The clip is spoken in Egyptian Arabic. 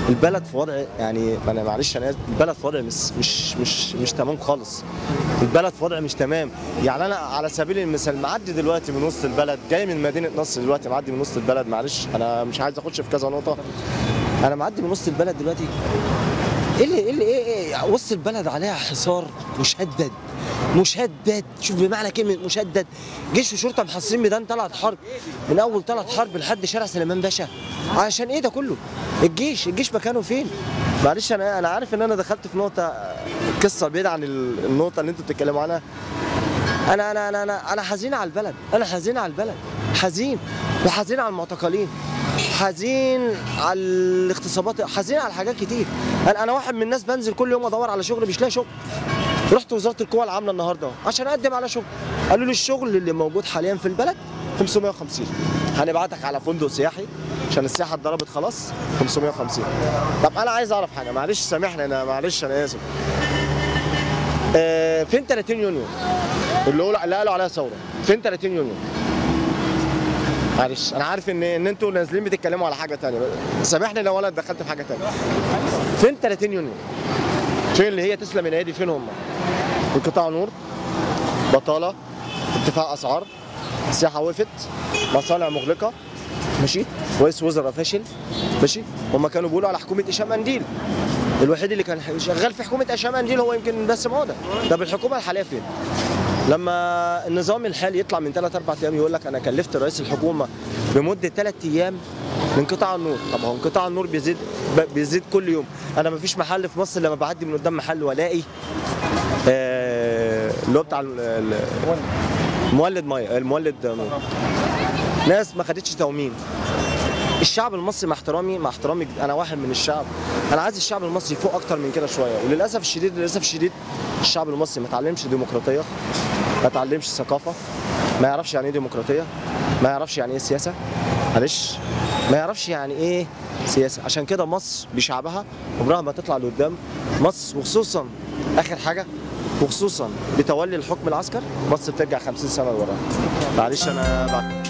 البلد في وضع يعني انا معلش انا آسف، البلد في وضع مش مش مش مش تمام خالص البلد في وضع مش تمام يعني انا على سبيل المثال معدي دلوقتي من وسط البلد جاي من مدينه نصر دلوقتي معدي من وسط البلد معلش انا مش عايز اخش في كذا نقطه انا معدي من وسط البلد دلوقتي ايه اللي ايه اللي ايه, إيه وسط البلد عليها حصار مشدد مشدد شوف بمعنى كلمه مشدد جيش وشرطه محاصرين ميدان طلعت حرب من اول طلعت حرب لحد شارع سليمان باشا عشان ايه ده كله الجيش الجيش مكانه فين معلش انا انا عارف ان انا دخلت في نقطه قصه بعيده عن ال- النقطه اللي انتوا بتتكلموا عنها انا انا انا انا انا حزين على البلد انا حزين على البلد حزين وحزين على المعتقلين حزين على الاغتصابات حزين على حاجات كتير انا انا واحد من الناس بنزل كل يوم ادور على شغل مش لاقي شغل رحت وزاره القوى العامله النهارده عشان اقدم على شغل قالوا لي الشغل اللي موجود حاليا في البلد 550 هنبعتك على فندق سياحي عشان السياحه اتضربت خلاص 550 طب انا عايز اعرف حاجه معلش سامحني انا معلش انا اسف آه فين 30 يونيو اللي قالوا اللي قالوا عليها ثوره فين 30 يونيو معلش انا عارف ان ان انتوا نازلين بتتكلموا على حاجه تانية سامحني لو انا دخلت في حاجه تانية فين 30 يونيو فين اللي هي تسلم من ايدي فين هم انقطاع نور بطاله ارتفاع اسعار السياحه وقفت مصانع مغلقه ماشي رئيس وزراء فاشل ماشي هم كانوا بيقولوا على حكومه هشام منديل الوحيد اللي كان شغال في حكومه هشام منديل هو يمكن باسم عوده طب الحكومه الحاليه فين؟ لما النظام الحالي يطلع من ثلاث اربع ايام يقول لك انا كلفت رئيس الحكومه بمده ثلاث ايام لانقطاع النور طب هو انقطاع النور بيزيد ب- بيزيد كل يوم انا ما فيش محل في مصر لما بعدي من قدام محل والاقي آه، اللي هو بتاع ال- ال- مولد ميه المولد نور ناس ما خدتش تومين الشعب المصري مع احترامي مع احترامي انا واحد من الشعب انا عايز الشعب المصري يفوق اكتر من كده شويه وللاسف الشديد للاسف الشديد الشعب المصري ما اتعلمش ديمقراطيه ما اتعلمش ثقافه ما يعرفش يعني ايه ديمقراطيه ما يعرفش يعني ايه سياسه معلش ما يعرفش يعني ايه سياسه عشان كده مصر بشعبها عمرها ما تطلع لقدام مصر وخصوصا اخر حاجه وخصوصا بتولي الحكم العسكر مصر بترجع 50 سنه لورا معلش انا بعد